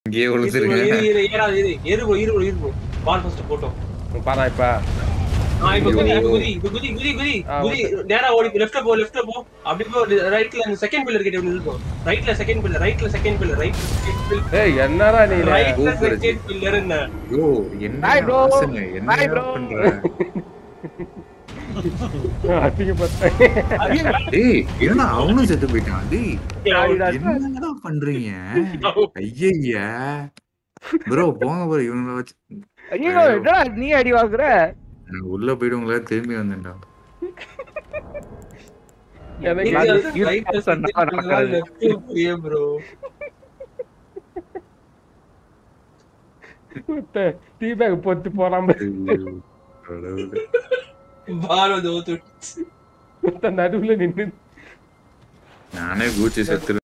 இங்கேயே இரு விழுந்துருங்க இரு இரு ஏறாது இரு ஏறு bro, இரு bro, இரு bro. ball first போட்டோம் பாரா இப்ப ஆ, இப்ப குதி இப்ப குதி இப்ப குதி குதி குதி ஆ, குதி நேரா ஓடி லெஃப்ட்ல போ லெஃப்ட்ல போ அப்படி போ ரைட்ல அந்த செகண்ட் பில்லர் கிட்ட நில்லு ரைட்ல செகண்ட் பில்லர் ரைட்ல செகண்ட் பில்லர் ரைட்ல செகண்ட் பில்லர் ஏய் என்னடா நீ ரைட்ல Super செகண்ட் பில்லர் என்ன ஐயோ என்ன Bye, bro. வாசனை, என்ன Bye, bro. பண்ற அதிக பார்த்தேன் டேய் என்னடா அவனும் செத்து போயிட்டான் டேய் ஆடிடா. என்னடா பண்றீங்க ஐயய்யா ப்ரோ போங்க ப்ரோ இவங்கள வச்சு ஐயோ என்னடா நீ அடி வாங்குற நான் உள்ள போயிட்டு உங்களை திரும்பி வந்தேன்டா எனக்கு அது ரைட்ல யூஸ் செகண்ட் பண்ணா நடக்காது. லெஃப்ட்ல போயே ப்ரோ டீ பேக் பொத்து போறாம கடவுளே. பால் வந்து ஓத்து நடுவுல நின்னு நானே கூச்சி செத்து